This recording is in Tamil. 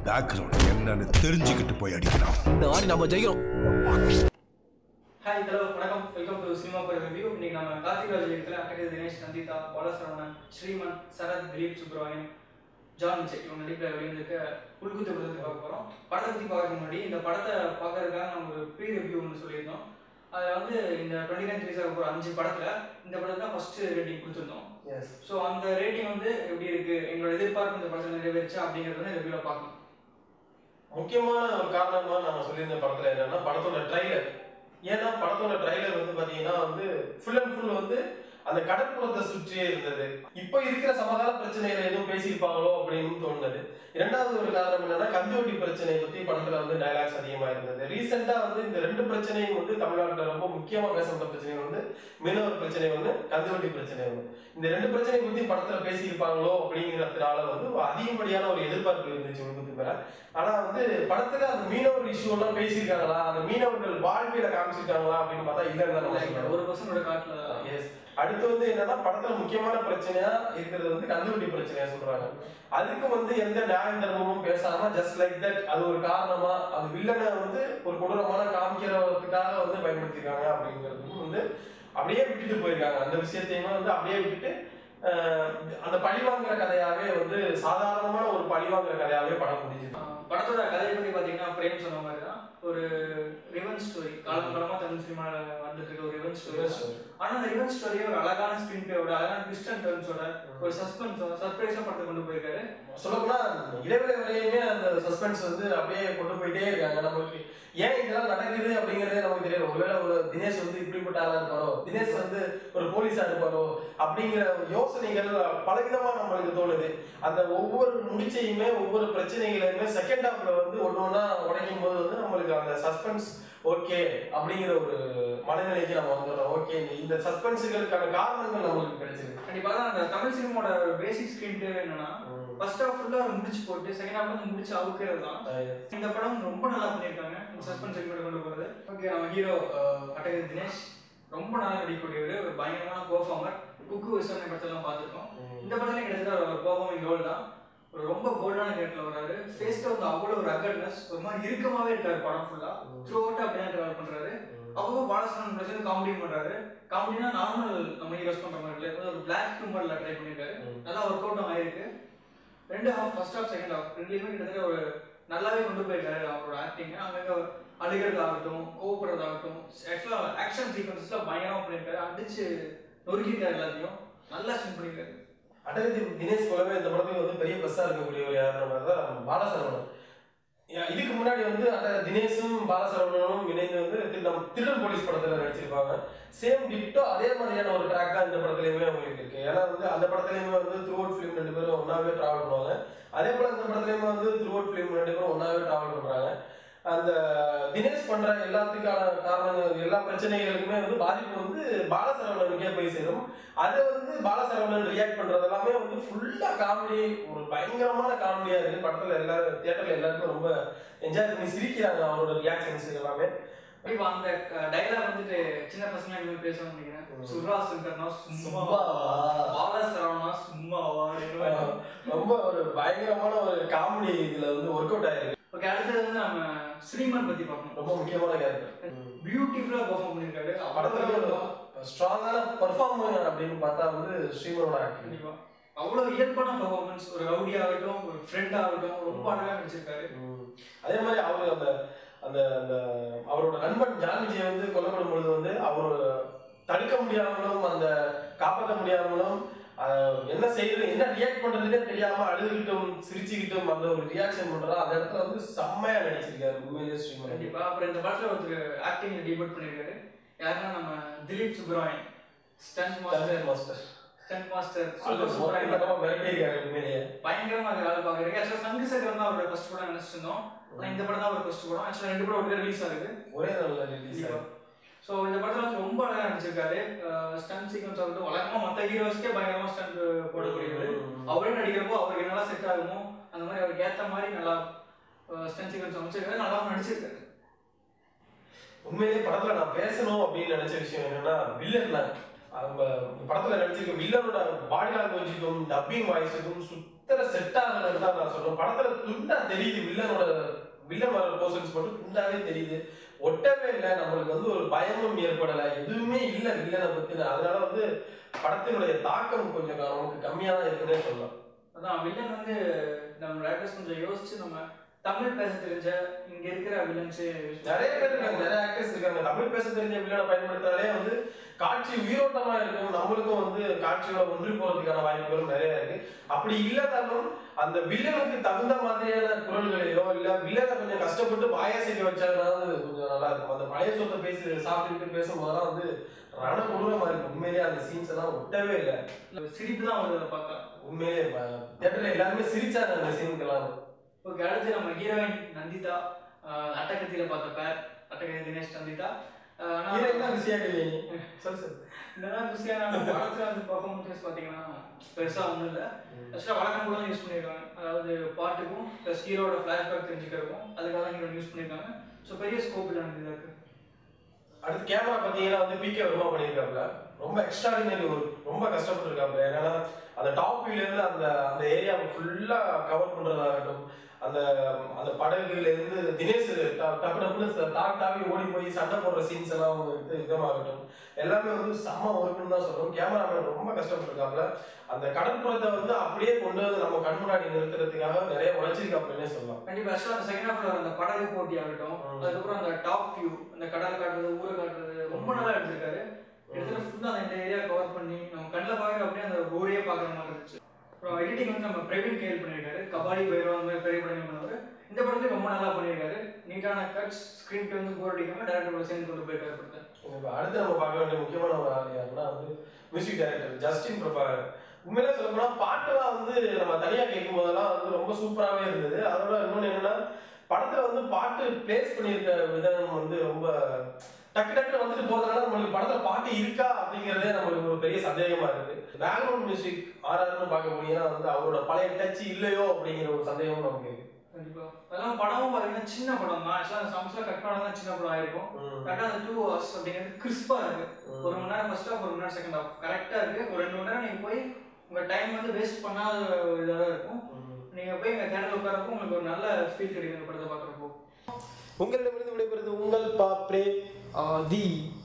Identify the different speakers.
Speaker 1: பேக்ரவுண்ட் என்னன்னு தெரிஞ்சுக்கிட்டு போய் அடிக்கணும்
Speaker 2: இந்த வாட்டி நம்ம ஜெயிக்கிறோம்
Speaker 3: ஹாய் ஹலோ வணக்கம் welcome to cinema per review இன்னைக்கு நம்ம கார்த்திக் ராஜ் இடத்துல அட்டகை தினேஷ் நந்திதா பாலசரவணன் ஸ்ரீமன் சரத் திலீப் சுப்ரமணியம் ஜான் விஜய் இவங்க நடிப்பில் வெளியிருக்க உள்குத்து படத்தை பார்க்க போகிறோம் படத்தை பற்றி பார்க்கறதுக்கு முன்னாடி இந்த படத்தை பார்க்கறதுக்காக நம்ம ஒரு ப்ரீ ரிவ்யூ ஒன்று சொல்லியிருந்தோம் அதில் வந்து இந்த டுவெண்ட்டி நைன் த்ரீ ஆக போகிற அஞ்சு படத்தில் இந்த படத்துக்கு தான் ஃபஸ்ட்டு ரேட்டிங் கொடுத்துருந்தோம்
Speaker 4: எஸ்
Speaker 3: ஸோ அந்த ரேட்டிங் வந்து எப்படி இருக்குது எங்களோட எதிர்பார்ப்பு இந்த படத்தில் நிறைவேறிச்சா அப்படிங்கிறது வந்து ரிவ்யூவில் பார்க்கலாம்
Speaker 4: முக்கியமான ஒரு காரணமா நம்ம சொல்லியிருந்த படத்துல என்னன்னா படத்தோட ட்ரைலர் ஏன்னா படத்தோட ட்ரைலர் வந்து பாத்தீங்கன்னா வந்து ஃபுல் அண்ட் ஃபுல் வந்து அந்த கடற்புறத்தை சுற்றியே இருந்தது இப்போ இருக்கிற சமாதான பிரச்சனைகளை எதுவும் பேசியிருப்பாங்களோ அப்படின்னு தோணுது இரண்டாவது ஒரு காரணம் என்னன்னா கந்துவட்டி பிரச்சனை பத்தி படத்துல வந்து டயலாக்ஸ் அதிகமா இருந்தது ரீசெண்டா வந்து இந்த ரெண்டு பிரச்சனையும் வந்து தமிழ்நாட்டுல ரொம்ப முக்கியமா பேசப்பட்ட பிரச்சனை வந்து மீனவர் பிரச்சனை ஒன்று கந்துவட்டி பிரச்சனை ஒன்று இந்த ரெண்டு பிரச்சனை பத்தி படத்துல பேசியிருப்பாங்களோ அப்படிங்கிறதுனால வந்து அதிகப்படியான ஒரு எதிர்பார்ப்பு இருந்துச்சு உள்குத்து மேல ஆனா வந்து படத்துல அந்த மீனவர் இஷ்யூ எல்லாம் பேசியிருக்காங்களா அந்த மீனவர்கள் வாழ்வியல காமிச்சிருக்காங்களா அப்படின்னு பார்த்தா இல்லைன்னு தான் நம்ம சொல்லணும்.
Speaker 3: ஒரு பர்சனோட காட்டில்
Speaker 4: Yes. அடுத்து வந்து என்னன்னா படத்துல முக்கியமான பிரச்சனையா இருக்கிறது வந்து கந்துவட்டி பிரச்சனையா சொல்றாங்க அதுக்கு வந்து எந்த நியாய தர்மமும் பேசாம ஜஸ்ட் லைக் தட் அது ஒரு காரணமா அது வில்லனை வந்து ஒரு கொடூரமான காமிக்கிறதுக்காக வந்து பயன்படுத்திருக்காங்க அப்படிங்கிறதுக்கும் வந்து அப்படியே விட்டுட்டு போயிருக்காங்க அந்த விஷயத்தையுமே வந்து அப்படியே விட்டுட்டு ஆஹ், அந்த பழிவாங்குற கதையாவே வந்து சாதாரணமான ஒரு பழிவாங்குற கதையாவே படம் முடிஞ்சுது
Speaker 3: ஆஹ் படத்தோட கதையை பத்தி பாத்தீங்கன்னா பிரேம் சொன்ன மாதிரி தான் ஒரு ரிவன் ஸ்டோரி காலம் காலமா தமிழ் சினிமால வந்துட்டு இருக்க ஒரு ரிவன் ஸ்டோரி ஆனா அந்த ரிவன் ஸ்டோரியை ஒரு அழகான ஸ்கிரீன் பிளேயோட அழகான ட்விஸ்ட் அண்ட் டர்ன்ஸோட ஒரு சஸ்பென்ஸ் சர்ப்ரைஸா படத்தை கொண்டு போயிருக்காரு
Speaker 4: சொல்லப்போனா இடைவெளி வரையுமே அந்த சஸ்பென்ஸ் வந்து அப்படியே கொண்டு போயிட்டே இருக்காங்க நம்மளுக்கு ஏன் இதெல்லாம் நடக்குது அப்படிங்கறதே நமக்கு தெரியாது ஒருவேளை ஒரு தினேஷ் வந்து இப்படிப்பட்ட ஆளா இருப்பாரோ தினேஷ் வந்து ஒரு போலீஸா இருப்பாரோ அப்படிங்கிற யோசனைகள் பலவிதமா நம்மளுக்கு தோணுது அந்த ஒவ்வொரு முடிச்சையுமே ஒவ்வொரு பிரச்சனைகளையுமே செகண்ட் ஹாஃப்ல வந்து ஒண்ணு ஒண்ணா உடைக்கும் போது வந்து நம்மளுக்கு அந்த சஸ்பென்ஸ் ஓகே அப்படிங்கிற ஒரு மனநிலைக்கு நம்ம வந்துடுறோம் ஓகே இந்த சஸ்பென்ஸுகளுக்கான காரணங்கள் நம்மளுக்கு கிடைச்சிருக்கு
Speaker 3: கண்டிப்பா தான் அந்த தமிழ் சினிமாவோட பேசிக் ஸ்கிரீன் பிளே என்னன்னா ஃபர்ஸ்ட் ஹாஃப் ஃபுல்லா முடிச்சு போட்டு செகண்ட் ஹாஃப் வந்து முடிச்சு அவுக்கிறது தான் இந்த படம் ரொம்ப நல்லா பண்ணியிருக்காங்க சஸ்பென்ஸ் செக்மெண்ட் கொண்டு போகிறது ஓகே நம்ம ஹீரோ அட்டகை தினேஷ் ரொம்ப நல்லா நடிக்கக்கூடியவர் ஒரு பயங்கரமான பெர்ஃபார்மர் குக்கு விசாரணை படத்தெல்லாம் பார்த்துருக்கோம் இந்த படத்துல கிட்டத்தட்ட ஒரு பெர்ஃபார்மிங் ரோல் தான் ஒரு ரொம்ப போல்டான கேரக்டர் வராரு ஃபேஸ்ல வந்து அவ்வளோ ஒரு அகர்னஸ் ஒரு மாதிரி இறுக்கமாவே இருக்காரு படம் ஃபுல்லா த்ரூ அவுட் அப்படியே ட்ராவல் பண்றாரு அப்போ பாலசரன் பிரச்சனை காமெடி பண்றாரு காமெடினா நார்மல் நம்ம ஹீரோஸ் பண்ற மாதிரி இல்லை ஒரு பிளாக் ஹியூமர்ல ட்ரை பண்ணியிருக்காரு நல்லா ஒர்க் அவுட்டும் ஆயிருக்கு ரெண்டு half first half second half ரெண்டுலையுமே கிட்டத்தட்ட ஒரு நல்லாவே கொண்டு போயிருக்காரு அவரோட ஆக்டிங் அங்கங்க அழுகிறதாகட்டும் கோவப்படுறதாகட்டும் ஆக்சுவலாக ஆக்ஷன் சீக்வன்ஸ்ல பயங்கரமா பண்ணியிருக்காரு அடிச்சு நொறுக்கிட்டாரு எல்லாத்தையும் நல்லா ஆக்ஷன் பண்ணியிருக்காரு
Speaker 4: அடகதி தினேஷ் போலவே இந்த படத்துக்கு வந்து பெரிய ப்ளஸ்ஸாக இருக்கக்கூடிய ஒரு யாருன்னா தான் பாலசரவணன் யா- இதுக்கு முன்னாடி வந்து அட தினேஷும் பாலசரவணனும் இணைந்து வந்து திரு- நம்ம திருடன் போலீஸ் படத்துல நடிச்சிருப்பாங்க சேம் டிட்டோ அதே மாதிரியான ஒரு ட்ராக் தான் இந்த படத்துலயுமே அவங்களுக்கு இருக்கு ஏன்னா வந்து அந்த படத்துலயுமே வந்து த்ரூ அவுட் ஃபிலிம் ரெண்டு பேரும் ஒன்னாவே டிராவல் பண்ணுவாங்க அதே போல இந்த படத்துலயுமே வந்து த்ரூ அவுட் ஃபிலிம் ரெண்டு பேரும் ஒன்னாவே டிராவல் பண்றாங்க அந்த தினேஷ் பண்ற எல்லாத்துக்கான காரணங்கள் எல்லா பிரச்சனைகளுக்குமே வந்து பாதிப்பு வந்து பாலசரவணனுக்கே போய் சேரும் அது வந்து பாலசரவணன் ரியாக்ட் பண்றது எல்லாமே வந்து ஃபுல்லா காமெடி ஒரு பயங்கரமான காமெடியா இருக்கு படத்துல எல்லாரும் தியேட்டர்ல எல்லாருமே ரொம்ப என்ஜாய் பண்ணி சிரிக்கிறாங்க அவரோட ரியாக்ஷன்ஸ் எல்லாமே
Speaker 3: இப்போ அந்த டைலாக் வந்துட்டு சின்ன பசங்க இனிமேல் பேசணும்னு நினைக்கிறேன் சுரா சங்கர்னா சும்மா
Speaker 4: சும்மாவா?
Speaker 3: பாலசரவணா சும்மாவா
Speaker 4: ரொம்ப ஒரு பயங்கரமான ஒரு காமெடி இதுல வந்து ஒர்க் அவுட் ஆயிருக்கு
Speaker 3: ஓகே அடுத்தது வந்து நம்ம ஸ்ரீமன் பத்தி பார்க்கணும்
Speaker 4: ரொம்ப முக்கியமான கேரக்டர்
Speaker 3: பியூட்டிஃபுல்லா பெர்ஃபார்ம் பண்ணியிருக்காரு
Speaker 4: படத்துல
Speaker 3: அவ்வளோ
Speaker 4: ஸ்ட்ராங்கான பர்ஃபார்மர் அப்படின்னு பார்த்தா வந்து ஸ்ரீமனோட ஆக்டிங்
Speaker 3: கண்டிப்பா அவ்வளோ இயல்பான பெர்ஃபார்மன்ஸ் ஒரு ரவுடி ஆகட்டும் ஒரு ஃப்ரெண்ட் ஆகட்டும் ரொம்ப அழகா நடிச்சிருக்காரு
Speaker 4: ம். அதே மாதிரி அவரு அந்த அந்த அந்த அவரோட நண்பன் ஜான் விஜய் வந்து கொல்லப்படும் பொழுது வந்து அவர் தடுக்க முடியாமலும் அந்த காப்பாற்ற முடியாமலும் ஆஹ், என்ன செய்யறது என்ன ரியாக்ட் பண்றதுன்னே தெரியாம அழுதுகிட்டும் சிரிச்சுக்கிட்டும் அந்த ஒரு ரியாக்ஷன் பண்றா அந்த இடத்துல வந்து செம்மையா நடிச்சிருக்காரு உண்மையிலேயே ஸ்ரீமன்
Speaker 3: கண்டிப்பா அப்புறம் இந்த படத்துல ஒருத்தர் ஆக்டிங் டிபேட் பண்ணியிருக்காரு யாருன்னா நம்ம Dileep Subramanian stunt master
Speaker 4: master
Speaker 3: stunt master
Speaker 4: அது
Speaker 3: சூப்பர் சுப்ரமணியன்
Speaker 4: மொத்தமா மிரட்டியிருக்காரு உண்மையிலேயே
Speaker 3: பயங்கரமா அது வேலை பாக்குறாரு ஆக்சுவலா சங்கு சக்கரம் தான் அவரோட ஃபர்ஸ்ட் படம் நினைச்சிட்டு இருந்தோம் ஆனா இந்த படம் தான் அவர் ஃபர்ஸ்ட் படம் ஆக்சுவலா ரெண்டு படம் ஒரே ரிலீஸ் ஆகுது
Speaker 4: ஒரே நல்ல ரிலீஸ்
Speaker 3: ஸோ இந்த படத்துல வந்து ரொம்ப அழகா நடிச்சிருக்காரு ஸ்டன் சீக்வன்ஸ் ஆகட்டும் வழக்கமா மற்ற ஹீரோஸ்க்கே பயங்கரமா ஸ்டண்ட் போடக்கூடியவர் அவரே நடிக்கிறப்போ அவருக்கு என்னெல்லாம் செட் ஆகுமோ அந்த மாதிரி அவருக்கு ஏத்த மாதிரி நல்லா ஸ்டன் சீக்வன்ஸ் அமைச்சிருக்காரு நல்லா நடிச்சிருக்காரு
Speaker 4: உண்மையிலேயே படத்துல நான் பேசணும் அப்படின்னு நினைச்ச விஷயம் என்னன்னா வில்லன் அவங்க படத்துல நடிச்சிருக்க வில்லனோட பாடி லாங்குவேஜுக்கும் டப்பிங் வாய்ஸுக்கும் சுத்த சுத்தர செட் ஆகலன்னு தான் நான் சொல்றேன் படத்துல துண்டா தெரியுது வில்லனோட வில்லன் வர போர்ஷன்ஸ் மட்டும் துண்டாவே தெரியுது ஒட்டவே இல்லை நம்மளுக்கு வந்து ஒரு பயமும் ஏற்படலை எதுவுமே இல்லை வில்லனை பத்தின அதனால வந்து படத்தினுடைய தாக்கம் கொஞ்சம் நமக்கு கம்மியா தான் இருக்குன்னே சொல்லலாம்
Speaker 3: அதான் வில்லன் வந்து நம்ம ரைட்டர்ஸ் கொஞ்சம் யோசிச்சு நம்ம தமிழ் பேச தெரிஞ்ச இங்க இருக்கிற வில்லன்ஸ்
Speaker 4: நிறைய பேர் இருக்காங்க நிறைய ஆக்டர்ஸ் இருக்காங்க தமிழ் பேச தெரிஞ்ச வில்லனை பயன்படுத்தாலே வந்து காட்சி உயிரோட்டமா இருக்கும் நம்மளுக்கும் வந்து காட்சியோட ஒன்றி போறதுக்கான வாய்ப்புகள் நிறைய இருக்கு அப்படி இல்லாதாலும் அந்த வில்லனுக்கு தகுந்த மாதிரியான குரல்களையோ இல்ல வில்லனை கொஞ்சம் கஷ்டப்பட்டு வாயாசிக்க வச்சாங்கன்னாவது கொஞ்சம் நல்லா இருக்கும் அந்த பழைய சொத்தை பேசி சாப்பிட்டுட்டு பேசும்போதெல்லாம் வந்து ரண கொடூரமா இருக்கு உண்மையிலேயே அந்த சீன்ஸ் எல்லாம் ஒட்டவே இல்லை
Speaker 3: சிரிப்பு தான் வருது அதை பார்த்தா
Speaker 4: உண்மையிலேயே தியேட்டர்ல எல்லாருமே சிரிச்சாங்க அந்த சீனுக்கெல்லாம்
Speaker 3: ஓகே அடுத்து நம்ம ஹீரோயின் நந்திதா ஆஹ் அட்டகத்தியில பார்த்த பேர் அட்டகத்தி தினேஷ் நந்திதா ஆஹ் நான்
Speaker 4: ஹீரோயின் தான் பிஸியா இல்லையே சொல்லு சொல்லு
Speaker 3: என்னதான் குஸ்தியான படத்துல வந்து பர்ஃபார்மன்ஸ் பார்த்தீங்கன்னா பெருசா ஒன்றும் இல்லை ஆக்சுவலாக வழக்கம் கூட யூஸ் பண்ணியிருக்காங்க அதாவது பாட்டுக்கும் ப்ளஸ் ஹீரோட ஃப்ளாஷ்பேக் தெரிஞ்சுக்கிறதுக்கும் அதுக்காக தான் ஹீரோ யூஸ் பண்ணியிருக்காங்க ஸோ பெரிய ஸ்கோப் இல்லை எனக்கு இருக்கு
Speaker 4: அடுத்து கேமரா பார்த்தீங்கன்னா வந்து பிகே வருமா பண்ணியிருக்காப்ல ரொம்ப எக்ஸ்ட்ராடினரி ஒரு ரொம்ப கஷ்டப்பட்டிருக்காப்ல ஏன்னா அந்த டாப் வியூல இருந்து அந்த அந்த ஏரியாவை ஃபுல்லா கவர் பண்றதாகட்டும் அந்த அந்த படகுல இருந்து தினேஷ் ட- டப்பு டப்புன்னு ச- தாவி தாவி ஓடி போய் சண்டை போடுற சீன்ஸ் எல்லாம் வந்து இதமாகட்டும் எல்லாமே வந்து செம்ம ஒர்க்குன்னு தான் சொல்றோம் கேமராமேன் ரொம்ப கஷ்டப்பட்டிருக்காப்ல அந்த கடற்புறத்தை வந்து அப்படியே கொண்டு வந்து நம்ம கண் முன்னாடி நிறுத்துறதுக்காக நிறைய உழைச்சிருக்காப்லன்னே சொல்லலாம்
Speaker 3: கண்டிப்பா ஆக்சுவலாக அந்த செகண்ட் ஹாஃப்ல அந்த படகு போட்டி ஆகட்டும்
Speaker 4: ம்.
Speaker 3: அதுக்கப்புறம் அந்த டாப் வியூ அந்த கடல் காட்டுறது ஊரை காட்டுறது ரொம்ப நல்லா எடுத்திருக்காரு எடுத்துல ஃபுல்லா அந்த ஏரியா கவர் பண்ணி நம்ம கண்ணில் பார்க்குற அப்படியே அந்த ஊரே பார்க்குற மாதிரி இருந்துச்சு அப்புறம் எடிட்டிங் வந்து நம்ம பிரவீன் கேல் பண்ணியிருக்காரு கபாடி பைரவா அந்த மாதிரி பெரிய படங்கள் பண்ணவர் இந்த படத்துக்கு ரொம்ப நல்லா பண்ணியிருக்காரு நீட்டான கட்ஸ் ஸ்க்ரீன் வந்து போர் அடிக்காம டேரக்டர் சேர்ந்து கொண்டு போயிருக்காரு படத்தை
Speaker 4: இப்ப அடுத்து நம்ம பார்க்க வேண்டிய முக்கியமான ஒரு ஆள் யாருன்னா வந்து மியூசிக் டைரக்டர் ஜஸ்டின் பிரபாகர் உண்மையிலே சொல்ல போனா பாட்டுலாம் வந்து நம்ம தனியா கேட்கும் போதெல்லாம் வந்து ரொம்ப சூப்பராகவே இருந்தது அதோட இன்னொன்று என்னன்னா படத்துல வந்து பாட்டு பிளேஸ் பண்ணியிருக்க விதம் வந்து ரொம்ப டக்கு டக்குனு வந்துட்டு போறதுனால நம்மளுக்கு படத்துல பாட்டு இருக்கா அப்படிங்கிறதே நம்மளுக்கு ஒரு பெரிய சந்தேகமா இருக்கு பேக்ரவுண்ட் மியூசிக் ஆர்ஆர்னு பார்க்க போனீங்கன்னா வந்து அவரோட பழைய டச் இல்லையோ அப்படிங்கிற ஒரு சந்தேகமும் நமக்கு இருக்கு
Speaker 3: கண்டிப்பா அதெல்லாம் படமும் பார்த்தீங்கன்னா சின்ன படம் தான் ஆக்சுவலாக அந்த சாங்ஸ்லாம் கட் பண்ணதான் சின்ன படம் ஆயிருக்கும்
Speaker 4: ம்.
Speaker 3: கரெக்டாக அந்த டூ ஹவர்ஸ் அப்படிங்கிறது கிறிஸ்பா இருக்கு ஒரு மணி நேரம் ஃபர்ஸ்ட் ஹாஃப் ஒரு மணி நேரம் செகண்ட் ஹாஃப் கரெக்டாக இருக்கு ஒரு ரெண்டு மணி நேரம் நீங்கள் போய் உங்கள் டைம் வந்து வேஸ்ட் பண்ணாத ஒரு இதாக தான் இருக்கும்
Speaker 4: ம்.
Speaker 3: நீங்கள் போய் எங்கள் தேட்டரில் உட்காரப்போ உங்களுக்கு ஒரு நல்ல ஃபீல் கிடைக்கும் இந்த படத்தை பார்க்குறப்போ
Speaker 4: உங்களிடமிருந்து விடைபெறுவது உங்கள் பாப்ரே
Speaker 3: தி